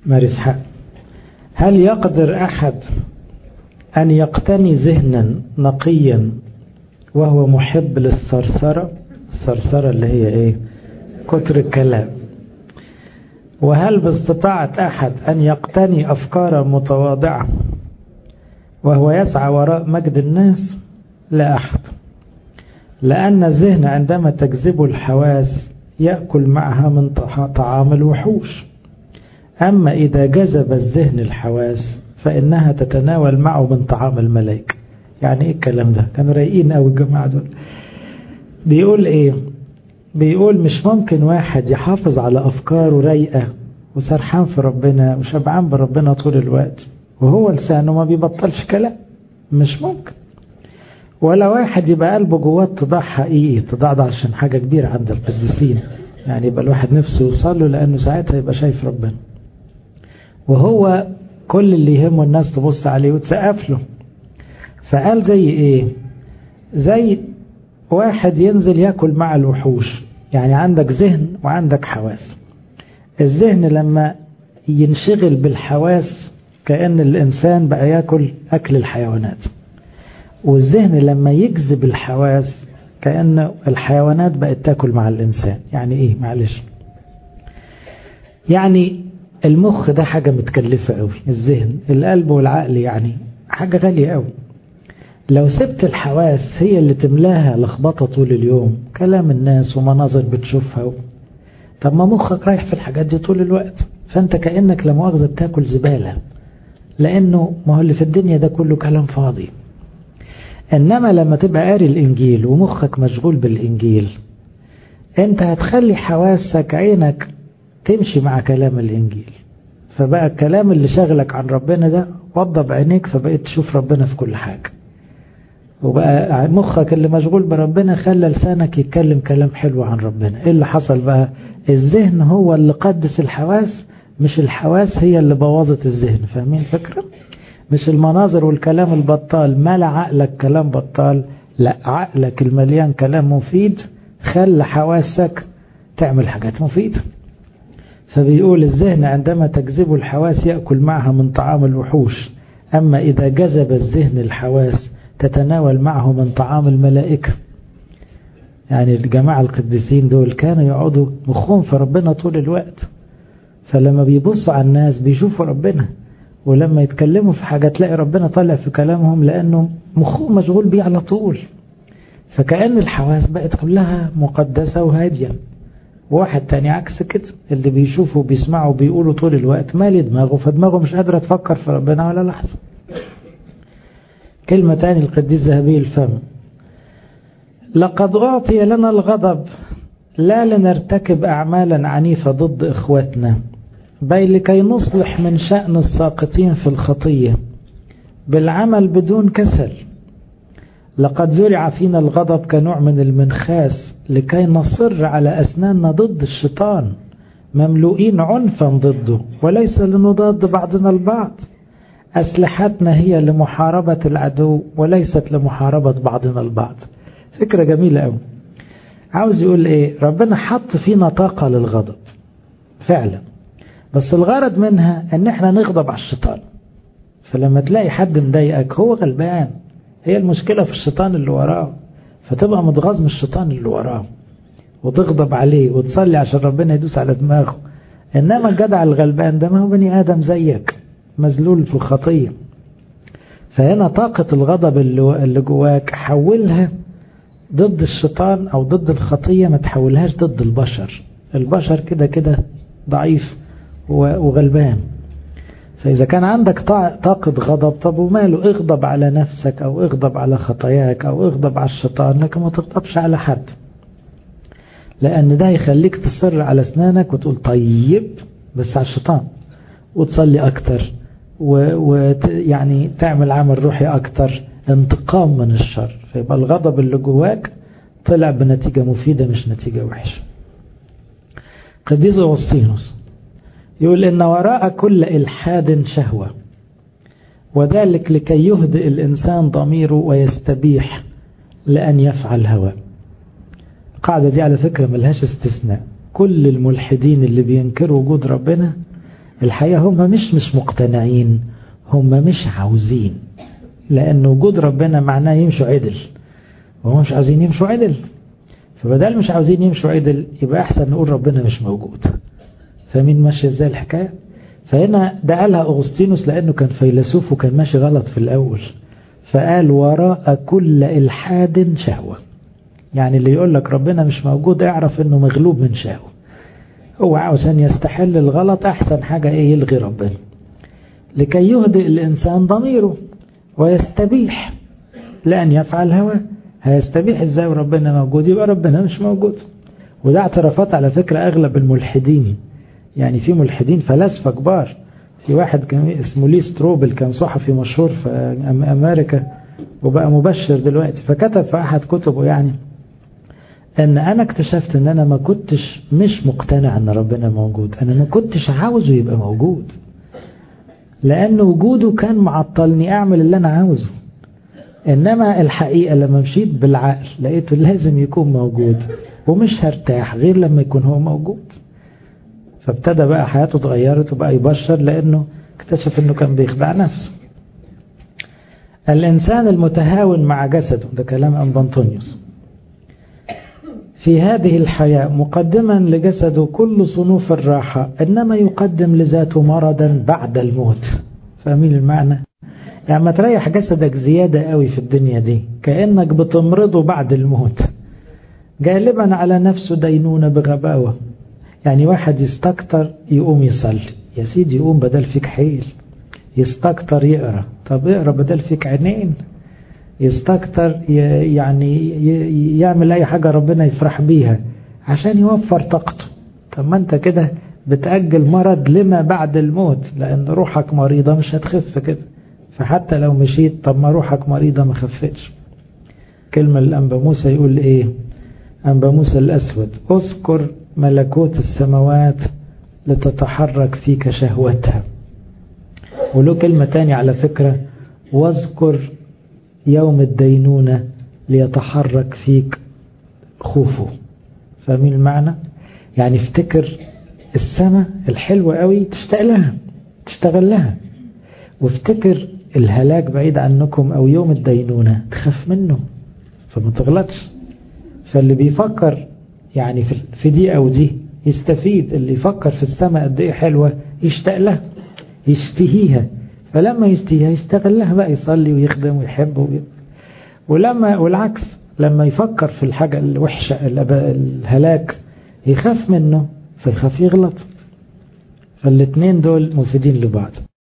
مارس حق هل يقدر أحد أن يقتني ذهنا نقيا وهو محب للثرثرة الثرثرة اللي هي إيه كتر الكلام وهل باستطاعة أحد أن يقتني أفكارا متواضعة وهو يسعى وراء مجد الناس لا أحد لأن الذهن عندما تجذبه الحواس يأكل معها من طعام الوحوش أما إذا جذب الذهن الحواس فإنها تتناول معه من طعام الملائكة يعني إيه الكلام ده كانوا رايقين أوي الجماعة دول بيقول إيه بيقول مش ممكن واحد يحافظ على أفكاره رايقة وسرحان في ربنا وشبعان بربنا طول الوقت وهو لسانه ما بيبطلش كلام مش ممكن ولا واحد يبقى قلبه جواه اتضاع حقيقي اتضاع ده عشان حاجة كبيرة عند القديسين يعني يبقى الواحد نفسه يوصل له لأنه ساعتها يبقى شايف ربنا وهو كل اللي يهمه الناس تبص عليه وتسقف له فقال زي ايه زي واحد ينزل ياكل مع الوحوش يعني عندك ذهن وعندك حواس الذهن لما ينشغل بالحواس كأن الإنسان بقى ياكل أكل الحيوانات والذهن لما يجذب الحواس كأن الحيوانات بقت تاكل مع الإنسان يعني إيه معلش يعني المخ ده حاجة متكلفة قوي الذهن القلب والعقل يعني حاجة غالية قوي لو سبت الحواس هي اللي تملاها لخبطة طول اليوم كلام الناس ومناظر بتشوفها و... طب ما مخك رايح في الحاجات دي طول الوقت فانت كأنك لمؤاخذة بتاكل زبالة لأنه ما هو اللي في الدنيا ده كله كلام فاضي إنما لما تبقى قاري الإنجيل ومخك مشغول بالإنجيل أنت هتخلي حواسك عينك تمشي مع كلام الإنجيل فبقى الكلام اللي شغلك عن ربنا ده وضب عينيك فبقيت تشوف ربنا في كل حاجة وبقى مخك اللي مشغول بربنا خلى لسانك يتكلم كلام حلو عن ربنا ايه اللي حصل بقى الذهن هو اللي قدس الحواس مش الحواس هي اللي بوظت الذهن فاهمين الفكرة مش المناظر والكلام البطال ملا عقلك كلام بطال لا عقلك المليان كلام مفيد خلى حواسك تعمل حاجات مفيدة فبيقول الذهن عندما تجذب الحواس يأكل معها من طعام الوحوش أما إذا جذب الذهن الحواس تتناول معه من طعام الملائكة يعني الجماعة القديسين دول كانوا يقعدوا مخهم في ربنا طول الوقت فلما بيبصوا على الناس بيشوفوا ربنا ولما يتكلموا في حاجة تلاقي ربنا طالع في كلامهم لأنه مخهم مشغول بيه على طول فكأن الحواس بقت كلها مقدسة وهادية واحد تاني عكس كده اللي بيشوفوا وبيسمعوا وبيقولوا طول الوقت مالي دماغه فدماغه مش قادرة تفكر في ربنا ولا لحظة كلمة تاني القديس ذهبي الفم لقد أعطي لنا الغضب لا لنرتكب أعمالا عنيفة ضد إخوتنا بل لكي نصلح من شأن الساقطين في الخطية بالعمل بدون كسل لقد زرع فينا الغضب كنوع من المنخاس لكي نصر على أسناننا ضد الشيطان مملوئين عنفا ضده وليس لنضاد بعضنا البعض أسلحتنا هي لمحاربة العدو وليست لمحاربة بعضنا البعض فكرة جميلة أوي عاوز يقول إيه ربنا حط فينا طاقة للغضب فعلا بس الغرض منها ان احنا نغضب على الشيطان فلما تلاقي حد مضايقك هو غلبان هي المشكلة في الشيطان اللي وراه فتبقى متغاظ من الشيطان اللي وراه وتغضب عليه وتصلي عشان ربنا يدوس على دماغه انما الجدع الغلبان ده ما هو بني ادم زيك مذلول في الخطية فهنا طاقة الغضب اللي جواك حولها ضد الشيطان او ضد الخطية ما تحولهاش ضد البشر البشر كده كده ضعيف وغلبان فإذا كان عندك طاقة غضب طب وماله اغضب على نفسك أو اغضب على خطاياك أو اغضب على الشيطان لكن ما تغضبش على حد لأن ده يخليك تصر على أسنانك وتقول طيب بس على الشيطان وتصلي أكتر ويعني تعمل عمل روحي أكتر انتقام من الشر فيبقى الغضب اللي جواك طلع بنتيجة مفيدة مش نتيجة وحشة قديس أغسطينوس يقول إن وراء كل إلحاد شهوة وذلك لكي يهدئ الإنسان ضميره ويستبيح لأن يفعل هوى القاعدة دي على فكرة ملهاش استثناء كل الملحدين اللي بينكروا وجود ربنا الحقيقة هم مش مش مقتنعين هم مش عاوزين لأن وجود ربنا معناه يمشوا عدل وهم مش عاوزين يمشوا عدل فبدل مش عاوزين يمشوا عدل يبقى أحسن نقول ربنا مش موجود فاهمين ماشية ازاي الحكاية فهنا ده قالها أغسطينوس لأنه كان فيلسوف وكان ماشي غلط في الأول فقال وراء كل إلحاد شهوة يعني اللي يقول لك ربنا مش موجود اعرف انه مغلوب من شهوة هو عاوز ان يستحل الغلط احسن حاجة ايه يلغي ربنا لكي يهدئ الانسان ضميره ويستبيح لان يفعل هواه هيستبيح ازاي وربنا موجود يبقى ربنا مش موجود وده اعترافات على فكرة اغلب الملحدين يعني في ملحدين فلاسفة كبار في واحد كان اسمه لي ستروبل كان صحفي مشهور في امريكا وبقى مبشر دلوقتي فكتب في احد كتبه يعني ان انا اكتشفت ان انا ما كنتش مش مقتنع ان ربنا موجود انا ما كنتش عاوزه يبقى موجود لان وجوده كان معطلني اعمل اللي انا عاوزه انما الحقيقة لما مشيت بالعقل لقيته لازم يكون موجود ومش هرتاح غير لما يكون هو موجود فابتدى بقى حياته اتغيرت وبقى يبشر لانه اكتشف انه كان بيخدع نفسه الانسان المتهاون مع جسده ده كلام انبنطونيوس في هذه الحياة مقدما لجسده كل صنوف الراحة إنما يقدم لذاته مرضا بعد الموت فاهمين المعنى يعني ما تريح جسدك زيادة قوي في الدنيا دي كأنك بتمرضه بعد الموت غالبا على نفسه دينونة بغباوة يعني واحد يستكتر يقوم يصلي يا سيدي يقوم بدل فيك حيل يستكتر يقرأ طب اقرأ بدل فيك عينين يستكتر يعني يعمل أي حاجة ربنا يفرح بيها عشان يوفر طاقته طب ما انت كده بتأجل مرض لما بعد الموت لأن روحك مريضة مش هتخف كده فحتى لو مشيت طب ما روحك مريضة ما خفتش كلمة الأنبا موسى يقول إيه أنبا موسى الأسود اذكر ملكوت السماوات لتتحرك فيك شهوتها وله كلمة تانية على فكرة واذكر يوم الدينونة ليتحرك فيك خوفه فاهمين المعنى يعني افتكر السماء الحلوة قوي تشتاق لها تشتغل لها وافتكر الهلاك بعيد عنكم او يوم الدينونة تخاف منه فما تغلطش فاللي بيفكر يعني في دي او دي يستفيد اللي يفكر في السماء قد ايه حلوة يشتاق لها يشتهيها فلما يستهيها يشتغل لها بقى يصلي ويخدم ويحب وي... ولما والعكس لما يفكر في الحاجة الوحشة الهلاك يخاف منه فيخاف يغلط فالاثنين دول مفيدين لبعض